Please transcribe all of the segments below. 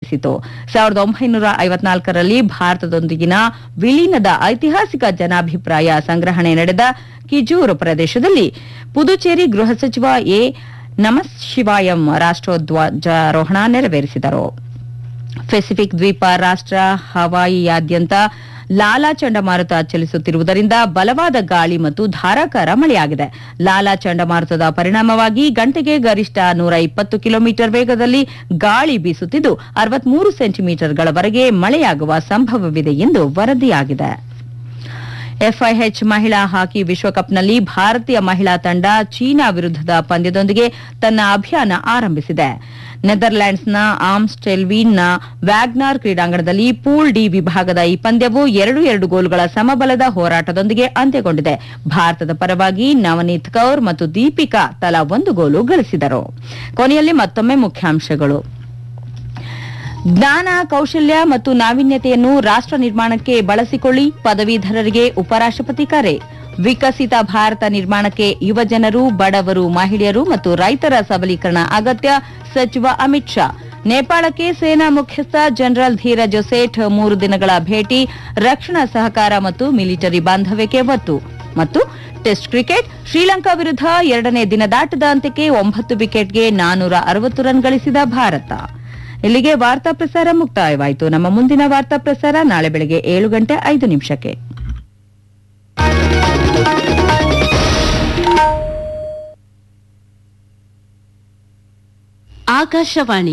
ನೆರವೇರಿಸಿತು ಸಾವಿರದ ಒಂಬೈನೂರ ಐವತ್ನಾಲ್ಕರಲ್ಲಿ ಭಾರತದೊಂದಿಗಿನ ವಿಲೀನದ ಐತಿಹಾಸಿಕ ಜನಾಭಿಪ್ರಾಯ ಸಂಗ್ರಹಣೆ ನಡೆದ ಕಿಜೂರು ಪ್ರದೇಶದಲ್ಲಿ ಪುದುಚೇರಿ ಗೃಹ ಸಚಿವ ಎ ನಮಃಶಿವಾಯಂ ರಾಷ್ಟ್ರೋಧ್ವಜಾರೋಹಣ ನೆರವೇರಿಸಿದರು ಪೆಸಿಫಿಕ್ ದ್ವೀಪ ರಾಷ್ಟ್ರ ಹವಾಯಿಯಾದ್ಯಂತ ಲಾಲಾ ಚಂಡಮಾರುತ ಚಲಿಸುತ್ತಿರುವುದರಿಂದ ಬಲವಾದ ಗಾಳಿ ಮತ್ತು ಧಾರಾಕಾರ ಮಳೆಯಾಗಿದೆ ಲಾಲಾ ಚಂಡಮಾರುತದ ಪರಿಣಾಮವಾಗಿ ಗಂಟೆಗೆ ಗರಿಷ್ಠ ನೂರ ಇಪ್ಪತ್ತು ಕಿಲೋಮೀಟರ್ ವೇಗದಲ್ಲಿ ಗಾಳಿ ಬೀಸುತ್ತಿದ್ದು ಅರವತ್ಮೂರು ಸೆಂಟಿಮೀಟರ್ಗಳವರೆಗೆ ಮಳೆಯಾಗುವ ಸಂಭವವಿದೆ ಎಂದು ವರದಿಯಾಗಿದೆ ಎಫ್ಐಎಚ್ ಮಹಿಳಾ ಹಾಕಿ ವಿಶ್ವಕಪ್ನಲ್ಲಿ ಭಾರತೀಯ ಮಹಿಳಾ ತಂಡ ಚೀನಾ ವಿರುದ್ಧದ ಪಂದ್ಯದೊಂದಿಗೆ ತನ್ನ ಅಭಿಯಾನ ಆರಂಭಿಸಿದೆ ನೆದರ್ಲ್ಯಾಂಡ್ಸ್ನ ಆಮ್ಸ್ಟೆಲ್ವೀನ್ನ ವ್ಯಾಗ್ನಾರ್ ಕ್ರೀಡಾಂಗಣದಲ್ಲಿ ಪೂಲ್ ಡಿ ವಿಭಾಗದ ಈ ಪಂದ್ಯವು ಎರಡು ಎರಡು ಗೋಲುಗಳ ಸಮಬಲದ ಹೋರಾಟದೊಂದಿಗೆ ಅಂತ್ಯಗೊಂಡಿದೆ ಭಾರತದ ಪರವಾಗಿ ನವನೀತ್ ಕೌರ್ ಮತ್ತು ದೀಪಿಕಾ ತಲಾ ಒಂದು ಗೋಲು ಗಳಿಸಿದರು ಕೊನೆಯಲ್ಲಿ ಮತ್ತೊಮ್ಮೆ ಮುಖ್ಯಾಂಶಗಳು ಜ್ಞಾನ ಕೌಶಲ್ಯ ಮತ್ತು ನಾವೀನ್ಯತೆಯನ್ನು ರಾಷ್ಟ್ರ ನಿರ್ಮಾಣಕ್ಕೆ ಬಳಸಿಕೊಳ್ಳಿ ಪದವೀಧರರಿಗೆ ಉಪರಾಷ್ಟ್ರಪತಿ ಕರೆ ವಿಕಸಿತ ಭಾರತ ನಿರ್ಮಾಣಕ್ಕೆ ಯುವಜನರು ಬಡವರು ಮಹಿಳೆಯರು ಮತ್ತು ರೈತರ ಸಬಲೀಕರಣ ಅಗತ್ಯ ಸಚಿವ ಅಮಿತ್ ಶಾ ನೇಪಾಳಕ್ಕೆ ಸೇನಾ ಮುಖ್ಯಸ್ಥ ಜನರಲ್ ಧೀರಜ್ ಸೇಠ್ ಮೂರು ದಿನಗಳ ಭೇಟಿ ರಕ್ಷಣಾ ಸಹಕಾರ ಮತ್ತು ಮಿಲಿಟರಿ ಬಾಂಧವ್ಯಕ್ಕೆ ಒತ್ತು ಮತ್ತು ಟೆಸ್ಟ್ ಕ್ರಿಕೆಟ್ ಶ್ರೀಲಂಕಾ ವಿರುದ್ಧ ಎರಡನೇ ದಿನದಾಟದ ಅಂತ್ಯಕ್ಕೆ ಒಂಬತ್ತು ವಿಕೆಟ್ಗೆ ನಾನೂರ ಅರವತ್ತು ರನ್ ಗಳಿಸಿದ ಭಾರತ ಇಲ್ಲಿಗೆ ವಾರ್ತಾ ಪ್ರಸಾರ ಮುಕ್ತಾಯವಾಯಿತು ನಮ್ಮ ಮುಂದಿನ ವಾರ್ತಾ ಪ್ರಸಾರ ನಾಳೆ ಬೆಳಗ್ಗೆ ಏಳು ಗಂಟೆ ಐದು ನಿಮಿಷಕ್ಕೆ ಆಕಾಶವಾಣಿ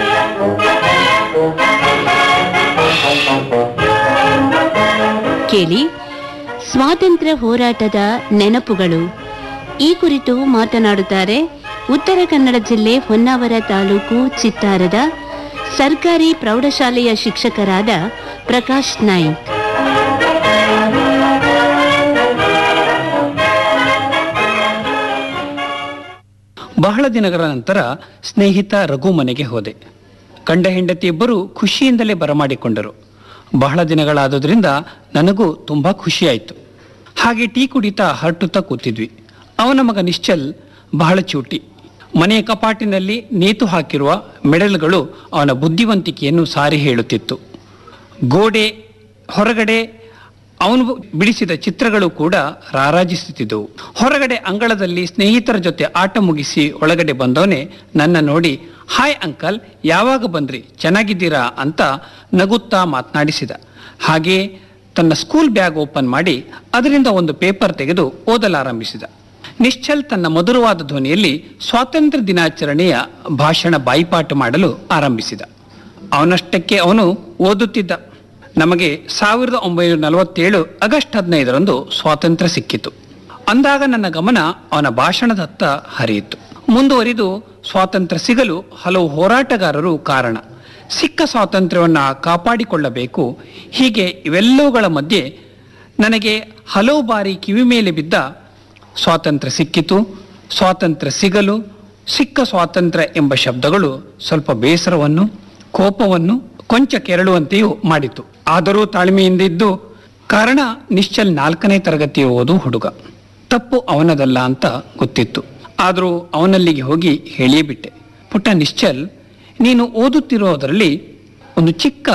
ಕೇಳಿ ಸ್ವಾತಂತ್ರ್ಯ ಹೋರಾಟದ ನೆನಪುಗಳು ಈ ಕುರಿತು ಮಾತನಾಡುತ್ತಾರೆ ಉತ್ತರ ಕನ್ನಡ ಜಿಲ್ಲೆ ಹೊನ್ನಾವರ ತಾಲೂಕು ಚಿತ್ತಾರದ ಸರ್ಕಾರಿ ಪ್ರೌಢಶಾಲೆಯ ಶಿಕ್ಷಕರಾದ ಪ್ರಕಾಶ್ ನಾಯ್ಕ್ ಬಹಳ ದಿನಗಳ ನಂತರ ಸ್ನೇಹಿತ ರಘು ಮನೆಗೆ ಹೋದೆ ಕಂಡ ಹೆಂಡತಿ ಇಬ್ಬರು ಖುಷಿಯಿಂದಲೇ ಬರಮಾಡಿಕೊಂಡರು ಬಹಳ ದಿನಗಳಾದುದರಿಂದ ನನಗೂ ತುಂಬಾ ಖುಷಿಯಾಯಿತು ಹಾಗೆ ಟೀ ಕುಡಿತಾ ಹರಟುತ್ತಾ ಕೂತಿದ್ವಿ ಅವನ ಮಗ ನಿಶ್ಚಲ್ ಬಹಳ ಚೂಟಿ ಮನೆಯ ಕಪಾಟಿನಲ್ಲಿ ನೇತು ಹಾಕಿರುವ ಮೆಡಲ್ಗಳು ಅವನ ಬುದ್ಧಿವಂತಿಕೆಯನ್ನು ಸಾರಿ ಹೇಳುತ್ತಿತ್ತು ಗೋಡೆ ಹೊರಗಡೆ ಅವನು ಬಿಡಿಸಿದ ಚಿತ್ರಗಳು ಕೂಡ ರಾರಾಜಿಸುತ್ತಿದ್ದವು ಹೊರಗಡೆ ಅಂಗಳದಲ್ಲಿ ಸ್ನೇಹಿತರ ಜೊತೆ ಆಟ ಮುಗಿಸಿ ಒಳಗಡೆ ಬಂದವನೇ ನನ್ನ ನೋಡಿ ಹಾಯ್ ಅಂಕಲ್ ಯಾವಾಗ ಬಂದ್ರಿ ಚೆನ್ನಾಗಿದ್ದೀರಾ ಅಂತ ನಗುತ್ತಾ ಮಾತನಾಡಿಸಿದ ಹಾಗೆ ತನ್ನ ಸ್ಕೂಲ್ ಬ್ಯಾಗ್ ಓಪನ್ ಮಾಡಿ ಅದರಿಂದ ಒಂದು ಪೇಪರ್ ತೆಗೆದು ಓದಲಾರಂಭಿಸಿದ ನಿಶ್ಚಲ್ ತನ್ನ ಮಧುರವಾದ ಧ್ವನಿಯಲ್ಲಿ ಸ್ವಾತಂತ್ರ್ಯ ದಿನಾಚರಣೆಯ ಭಾಷಣ ಬಾಯಿಪಾಠ ಮಾಡಲು ಆರಂಭಿಸಿದ ಅವನಷ್ಟಕ್ಕೆ ಅವನು ಓದುತ್ತಿದ್ದ ನಮಗೆ ಸಾವಿರದ ಒಂಬೈನೂರ ನಲವತ್ತೇಳು ಆಗಸ್ಟ್ ಹದಿನೈದರಂದು ಸ್ವಾತಂತ್ರ್ಯ ಸಿಕ್ಕಿತು ಅಂದಾಗ ನನ್ನ ಗಮನ ಅವನ ಭಾಷಣದತ್ತ ಹರಿಯಿತು ಮುಂದುವರಿದು ಸ್ವಾತಂತ್ರ್ಯ ಸಿಗಲು ಹಲವು ಹೋರಾಟಗಾರರು ಕಾರಣ ಸಿಕ್ಕ ಸ್ವಾತಂತ್ರ್ಯವನ್ನ ಕಾಪಾಡಿಕೊಳ್ಳಬೇಕು ಹೀಗೆ ಇವೆಲ್ಲವುಗಳ ಮಧ್ಯೆ ನನಗೆ ಹಲವು ಬಾರಿ ಕಿವಿ ಮೇಲೆ ಬಿದ್ದ ಸ್ವಾತಂತ್ರ್ಯ ಸಿಕ್ಕಿತು ಸ್ವಾತಂತ್ರ್ಯ ಸಿಗಲು ಸಿಕ್ಕ ಸ್ವಾತಂತ್ರ್ಯ ಎಂಬ ಶಬ್ದಗಳು ಸ್ವಲ್ಪ ಬೇಸರವನ್ನು ಕೋಪವನ್ನು ಕೊಂಚ ಕೆರಳುವಂತೆಯೂ ಮಾಡಿತು ಆದರೂ ತಾಳ್ಮೆಯಿಂದ ಇದ್ದು ಕಾರಣ ನಿಶ್ಚಲ್ ನಾಲ್ಕನೇ ತರಗತಿ ಓದು ಹುಡುಗ ತಪ್ಪು ಅವನದಲ್ಲ ಅಂತ ಗೊತ್ತಿತ್ತು ಆದರೂ ಅವನಲ್ಲಿಗೆ ಹೋಗಿ ಹೇಳಿಯೇ ಬಿಟ್ಟೆ ಪುಟ್ಟ ನಿಶ್ಚಲ್ ನೀನು ಓದುತ್ತಿರೋದರಲ್ಲಿ ಒಂದು ಚಿಕ್ಕ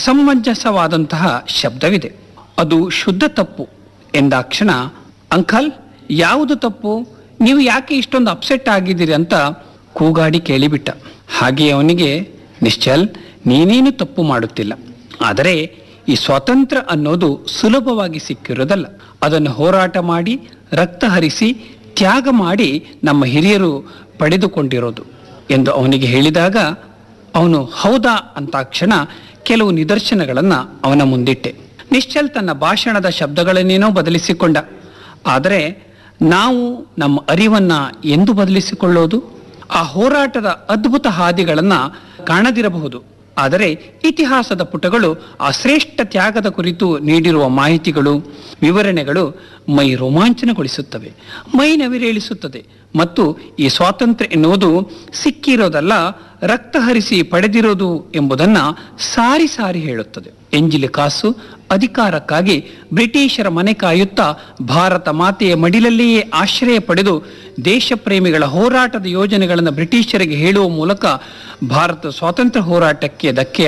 ಸಮಂಜಸವಾದಂತಹ ಶಬ್ದವಿದೆ ಅದು ಶುದ್ಧ ತಪ್ಪು ಎಂದಾಕ್ಷಣ ಅಂಕಲ್ ಯಾವುದು ತಪ್ಪು ನೀವು ಯಾಕೆ ಇಷ್ಟೊಂದು ಅಪ್ಸೆಟ್ ಆಗಿದ್ದೀರಿ ಅಂತ ಕೂಗಾಡಿ ಕೇಳಿಬಿಟ್ಟ ಹಾಗೆ ಅವನಿಗೆ ನಿಶ್ಚಲ್ ನೀನೇನು ತಪ್ಪು ಮಾಡುತ್ತಿಲ್ಲ ಆದರೆ ಈ ಸ್ವಾತಂತ್ರ್ಯ ಅನ್ನೋದು ಸುಲಭವಾಗಿ ಸಿಕ್ಕಿರೋದಲ್ಲ ಅದನ್ನು ಹೋರಾಟ ಮಾಡಿ ರಕ್ತ ಹರಿಸಿ ತ್ಯಾಗ ಮಾಡಿ ನಮ್ಮ ಹಿರಿಯರು ಪಡೆದುಕೊಂಡಿರೋದು ಎಂದು ಅವನಿಗೆ ಹೇಳಿದಾಗ ಅವನು ಹೌದಾ ಅಂತಾಕ್ಷಣ ಕೆಲವು ನಿದರ್ಶನಗಳನ್ನು ಅವನ ಮುಂದಿಟ್ಟೆ ನಿಶ್ಚಲ್ ತನ್ನ ಭಾಷಣದ ಶಬ್ದಗಳನ್ನೇನೋ ಬದಲಿಸಿಕೊಂಡ ಆದರೆ ನಾವು ನಮ್ಮ ಅರಿವನ್ನ ಎಂದು ಬದಲಿಸಿಕೊಳ್ಳೋದು ಆ ಹೋರಾಟದ ಅದ್ಭುತ ಹಾದಿಗಳನ್ನ ಕಾಣದಿರಬಹುದು ಆದರೆ ಇತಿಹಾಸದ ಪುಟಗಳು ಆ ಶ್ರೇಷ್ಠ ತ್ಯಾಗದ ಕುರಿತು ನೀಡಿರುವ ಮಾಹಿತಿಗಳು ವಿವರಣೆಗಳು ಮೈ ರೋಮಾಂಚನಗೊಳಿಸುತ್ತವೆ ಮೈ ನವಿರೇಳಿಸುತ್ತದೆ ಮತ್ತು ಈ ಸ್ವಾತಂತ್ರ್ಯ ಎನ್ನುವುದು ಸಿಕ್ಕಿರೋದಲ್ಲ ರಕ್ತ ಹರಿಸಿ ಪಡೆದಿರೋದು ಎಂಬುದನ್ನ ಸಾರಿ ಸಾರಿ ಹೇಳುತ್ತದೆ ಎಂಜಿಲಿ ಕಾಸು ಅಧಿಕಾರಕ್ಕಾಗಿ ಬ್ರಿಟಿಷರ ಮನೆ ಕಾಯುತ್ತಾ ಭಾರತ ಮಾತೆಯ ಮಡಿಲಲ್ಲಿಯೇ ಆಶ್ರಯ ಪಡೆದು ದೇಶ ಪ್ರೇಮಿಗಳ ಹೋರಾಟದ ಯೋಜನೆಗಳನ್ನು ಬ್ರಿಟಿಷರಿಗೆ ಹೇಳುವ ಮೂಲಕ ಭಾರತ ಸ್ವಾತಂತ್ರ್ಯ ಹೋರಾಟಕ್ಕೆ ಧಕ್ಕೆ